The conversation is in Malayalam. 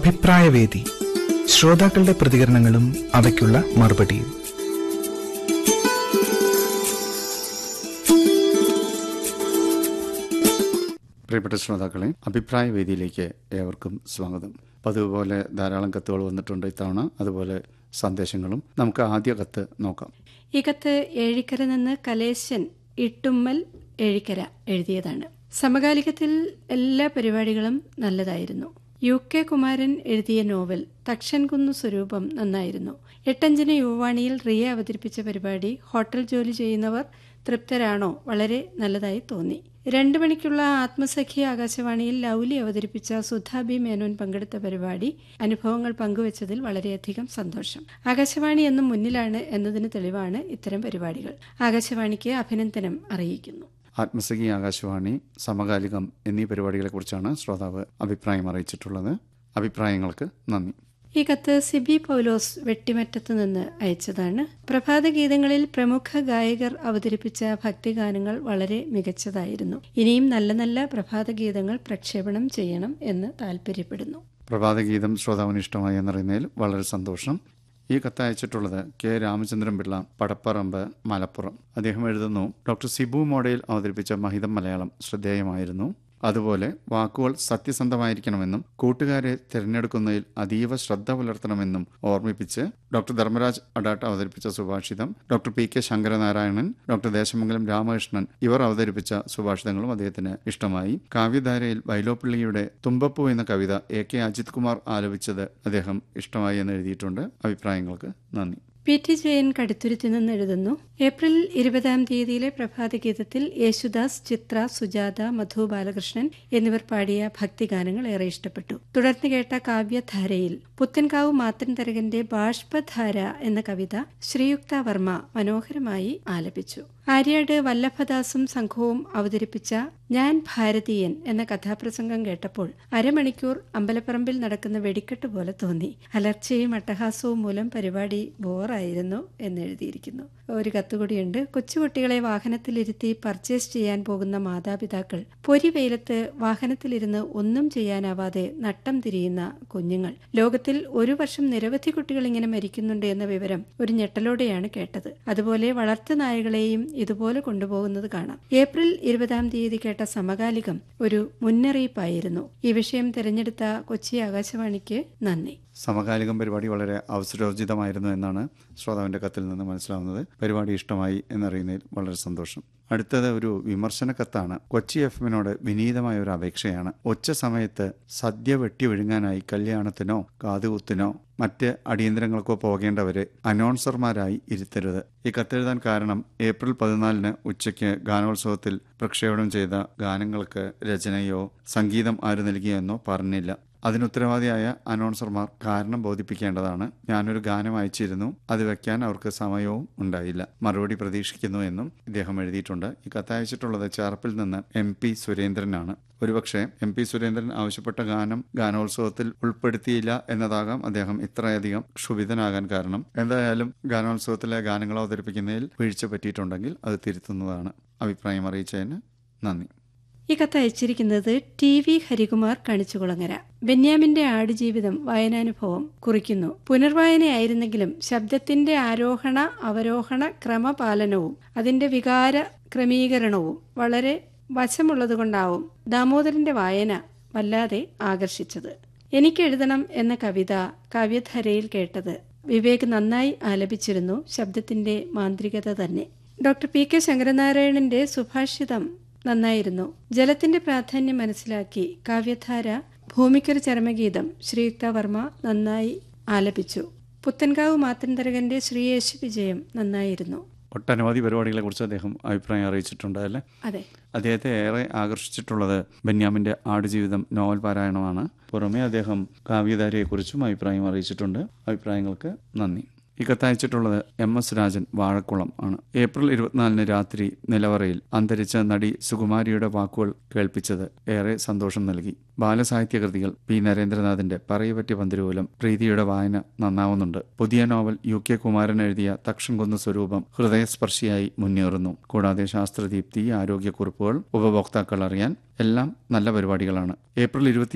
അഭിപ്രായവേദി ശ്രോതാക്കളുടെ പ്രതികരണങ്ങളും അവയ്ക്കുള്ള മറുപടിയും പ്രിയപ്പെട്ട ശ്രോതാക്കളെ അഭിപ്രായ വേദിയിലേക്ക് ഏവർക്കും സ്വാഗതം പതിവ് പോലെ ധാരാളം കത്തുകൾ വന്നിട്ടുണ്ട് ഇത്തവണ അതുപോലെ സന്ദേശങ്ങളും നമുക്ക് ആദ്യ കത്ത് നോക്കാം ഈ കത്ത് ഏഴിക്കര നിന്ന് കലേശൻ ഇട്ടുമ്മൽ ഏഴിക്കര എഴുതിയതാണ് സമകാലികത്തിൽ എല്ലാ പരിപാടികളും നല്ലതായിരുന്നു യു കെ കുമാരൻ എഴുതിയ നോവൽ തക്ഷൻകുന്നു സ്വരൂപം നന്നായിരുന്നു എട്ടഞ്ചിന് യുവവാണിയിൽ റിയ അവതരിപ്പിച്ച പരിപാടി ഹോട്ടൽ ജോലി ചെയ്യുന്നവർ തൃപ്തരാണോ വളരെ നല്ലതായി തോന്നി രണ്ടു മണിക്കുള്ള ആത്മസഖി ആകാശവാണിയിൽ ലൗലി അവതരിപ്പിച്ച സുധാബി മേനോൻ പങ്കെടുത്ത പരിപാടി അനുഭവങ്ങൾ പങ്കുവച്ചതിൽ വളരെയധികം സന്തോഷം ആകാശവാണി എന്നും മുന്നിലാണ് എന്നതിന് തെളിവാണ് ഇത്തരം പരിപാടികൾ ആകാശവാണിക്ക് അഭിനന്ദനം അറിയിക്കുന്നു ആത്മസഖി ആകാശവാണി സമകാലികം എന്നീ പരിപാടികളെക്കുറിച്ചാണ് ശ്രോതാവ് അഭിപ്രായം അറിയിച്ചിട്ടുള്ളത് അഭിപ്രായങ്ങൾക്ക് നന്ദി ഈ കത്ത് സിബി പൗലോസ് വെട്ടിമറ്റത്ത് നിന്ന് അയച്ചതാണ് പ്രഭാത ഗീതങ്ങളിൽ പ്രമുഖ ഗായകർ അവതരിപ്പിച്ച ഭക്തിഗാനങ്ങൾ വളരെ മികച്ചതായിരുന്നു ഇനിയും നല്ല നല്ല പ്രഭാത ഗീതങ്ങൾ പ്രക്ഷേപണം ചെയ്യണം എന്ന് താൽപര്യപ്പെടുന്നു പ്രഭാതഗീതം ശ്രോതാവിന് ഇഷ്ടമായി എന്നറിയുന്നതിൽ വളരെ സന്തോഷം ഈ കത്ത് അയച്ചിട്ടുള്ളത് കെ രാമചന്ദ്രൻ പിള്ള പടപ്പറമ്പ് മലപ്പുറം അദ്ദേഹം എഴുതുന്നു ഡോക്ടർ സിബു മോഡയിൽ അവതരിപ്പിച്ച മഹിതം മലയാളം ശ്രദ്ധേയമായിരുന്നു അതുപോലെ വാക്കുകൾ സത്യസന്ധമായിരിക്കണമെന്നും കൂട്ടുകാരെ തിരഞ്ഞെടുക്കുന്നതിൽ അതീവ ശ്രദ്ധ പുലർത്തണമെന്നും ഓർമ്മിപ്പിച്ച് ഡോക്ടർ ധർമ്മരാജ് അഡാട്ട് അവതരിപ്പിച്ച സുഭാഷിതം doctor P K Sankaranarayanan doctor Desamangalam Ramakrishnan ഇവർ അവതരിപ്പിച്ച സുഭാഷിതങ്ങളും അദ്ദേഹത്തിന് ഇഷ്ടമായി കാവ്യധാരയിൽ വൈലോപ്പിള്ളിയുടെ തുമ്പപ്പൂ എന്ന കവിത എ കെ അജിത് കുമാർ ആലപിച്ചത് അദ്ദേഹം ഇഷ്ടമായി എന്ന് എഴുതിയിട്ടുണ്ട് അഭിപ്രായങ്ങൾക്ക് നന്ദി പി ടി ജയൻ കടുത്തുരുത്തി നിന്ന് എഴുതുന്നു ഏപ്രിൽ ഇരുപതാം തീയതിയിലെ പ്രഭാതഗീതത്തിൽ യേശുദാസ് ചിത്ര സുജാത മധു ബാലകൃഷ്ണൻ എന്നിവർ പാടിയ ഭക്തിഗാനങ്ങൾ ഏറെ ഇഷ്ടപ്പെട്ടു തുടർന്ന് കേട്ട കാവ്യധാരയിൽ പുത്തൻകാവ് മാത്തൻ തരകന്റെ ബാഷ്പധാര എന്ന കവിത ശ്രീയുക്ത വർമ്മ മനോഹരമായി ആലപിച്ചു ആര്യാട് വല്ലഭദാസും സംഘവും അവതരിപ്പിച്ച ഞാൻ ഭാരതീയൻ എന്ന കഥാപ്രസംഗം കേട്ടപ്പോൾ അരമണിക്കൂർ അമ്പലപ്പറമ്പിൽ നടക്കുന്ന വെടിക്കെട്ട് പോലെ തോന്നി അലർച്ചയും അട്ടഹാസവും മൂലം പരിപാടി ബോറായിരുന്നു എന്നെഴുതിയിരിക്കുന്നു ഒരു കത്തുകൂടിയുണ്ട് കൊച്ചുകുട്ടികളെ വാഹനത്തിലിരുത്തി പർച്ചേസ് ചെയ്യാൻ പോകുന്ന മാതാപിതാക്കൾ പൊരി വെയിലത്ത് വാഹനത്തിലിരുന്ന് ഒന്നും ചെയ്യാനാവാതെ നട്ടം തിരിയുന്ന കുഞ്ഞുങ്ങൾ ലോകത്തിൽ ഒരു വർഷം നിരവധി കുട്ടികൾ ഇങ്ങനെ മരിക്കുന്നുണ്ട് എന്ന വിവരം ഒരു ഞെട്ടലോടെയാണ് കേട്ടത് അതുപോലെ വളർത്തു നായകളെയും ഇതുപോലെ കൊണ്ടുപോകുന്നത് കാണാം ഏപ്രിൽ ഇരുപതാം തീയതി കേട്ട സമകാലികം ഒരു മുന്നറിയിപ്പായിരുന്നു ഈ വിഷയം തിരഞ്ഞെടുത്ത കൊച്ചി ആകാശവാണിക്ക് നന്ദി സമകാലികം പരിപാടി വളരെ അവസരോചിതമായിരുന്നു എന്നാണ് ശ്രോതാവിന്റെ കത്തിൽ നിന്ന് മനസ്സിലാവുന്നത് പരിപാടി ഇഷ്ടമായി എന്നറിയുന്നതിൽ വളരെ സന്തോഷം അടുത്തത് ഒരു വിമർശന കത്താണ് കൊച്ചി എഫ് എമ്മിനോട് വിനീതമായ ഒരു അപേക്ഷയാണ് ഒച്ച സമയത്ത് സദ്യ വെട്ടി വിഴുങ്ങാനായി കല്യാണത്തിനോ കാതുകുത്തിനോ മറ്റ് അടിയന്തരങ്ങൾക്കോ പോകേണ്ടവരെ അനൗൺസർമാരായി ഇരുത്തരുത് ഈ കത്തെഴുതാൻ കാരണം ഏപ്രിൽ പതിനാലിന് ഉച്ചയ്ക്ക് ഗാനോത്സവത്തിൽ പ്രക്ഷേപണം ചെയ്ത ഗാനങ്ങൾക്ക് രചനയോ സംഗീതം ആര് നൽകിയെന്നോ പറഞ്ഞില്ല അതിനുത്തരവാദിയായ അനൗൺസർമാർ കാരണം ബോധിപ്പിക്കേണ്ടതാണ് ഞാനൊരു ഗാനം അയച്ചിരുന്നു അത് വെക്കാൻ അവർക്ക് സമയവും ഉണ്ടായില്ല മറുപടി പ്രതീക്ഷിക്കുന്നു എന്നും ഇദ്ദേഹം എഴുതിയിട്ടുണ്ട് ഈ കത്തയച്ചിട്ടുള്ളത് ചേർപ്പിൽ നിന്ന് എം പി സുരേന്ദ്രനാണ് ഒരുപക്ഷെ എം പി സുരേന്ദ്രൻ ആവശ്യപ്പെട്ട ഗാനം ഗാനോത്സവത്തിൽ ഉൾപ്പെടുത്തിയില്ല എന്നതാകാം അദ്ദേഹം ഇത്രയധികം ക്ഷുഭിതനാകാൻ കാരണം എന്തായാലും ഗാനോത്സവത്തിലെ ഗാനങ്ങൾ അവതരിപ്പിക്കുന്നതിൽ വീഴ്ച പറ്റിയിട്ടുണ്ടെങ്കിൽ അത് തിരുത്തുന്നതാണ് അഭിപ്രായം അറിയിച്ചതിന് നന്ദി ഈ കത്ത് അയച്ചിരിക്കുന്നത് ടി വി ഹരികുമാർ കണിച്ചുകുളങ്ങര ബെന്യാമിന്റെ ആടുജീവിതം വായനാനുഭവം കുറിക്കുന്നു പുനർവായനയായിരുന്നെങ്കിലും ശബ്ദത്തിന്റെ ആരോഹണ അവരോഹണ ക്രമപാലനവും അതിന്റെ വികാര ക്രമീകരണവും വളരെ വശമുള്ളതുകൊണ്ടാവും ദാമോദരന്റെ വായന വല്ലാതെ ആകർഷിച്ചത് എനിക്ക് എഴുതണം എന്ന കവിത കാവ്യധാരയിൽ കേട്ടത് വിവേക് നന്നായി ആലപിച്ചിരുന്നു ശബ്ദത്തിന്റെ മാന്ത്രികത തന്നെ ഡോക്ടർ പി കെ ശങ്കരനാരായണന്റെ സുഭാഷിതം നന്നായിരുന്നു ജലത്തിന്റെ പ്രാധാന്യം മനസ്സിലാക്കി കാവ്യധാര ഭൂമിക്കൊരു ചരമഗീതം ശ്രീയുക്ത വർമ്മ നന്നായി ആലപിച്ചു പുത്തൻകാവ് മാത്തൻതരകന്റെ ശ്രീയേശു വിജയം നന്നായിരുന്നു ഒട്ടനവധി പരിപാടികളെ കുറിച്ച് അദ്ദേഹം അഭിപ്രായം അറിയിച്ചിട്ടുണ്ട് അല്ലേ അതെ അദ്ദേഹത്തെ ഏറെ ആകർഷിച്ചിട്ടുള്ളത് ബെന്യാമിന്റെ ആടുജീവിതം നോവൽ പാരായണമാണ് പുറമെ അദ്ദേഹം കാവ്യധാരയെക്കുറിച്ചും അഭിപ്രായം അറിയിച്ചിട്ടുണ്ട് അഭിപ്രായങ്ങൾക്ക് നന്ദി ഈ കത്തയച്ചിട്ടുള്ളത് എം എസ് രാജൻ വാഴക്കുളം ആണ് ഏപ്രിൽ ഇരുപത്തിനാലിന് രാത്രി നിലവറയിൽ അന്തരിച്ച നടി സുകുമാരിയുടെ വാക്കുകൾ കേൾപ്പിച്ചത് ഏറെ സന്തോഷം നൽകി ബാലസാഹിത്യ കൃതികൾ പി നരേന്ദ്രനാഥിന്റെ പറയപറ്റിയ പന്തിരൂലം പ്രീതിയുടെ വായന നന്നാവുന്നുണ്ട് പുതിയ നോവൽ യു കെ കുമാരൻ എഴുതിയ തക്ഷംകുന്ന് സ്വരൂപം ഹൃദയസ്പർശിയായി മുന്നേറുന്നു കൂടാതെ ശാസ്ത്രദീപ്തി ആരോഗ്യക്കുറിപ്പുകൾ ഉപഭോക്താക്കൾ അറിയാൻ എല്ലാം നല്ല പരിപാടികളാണ് ഏപ്രിൽ ഇരുപത്തി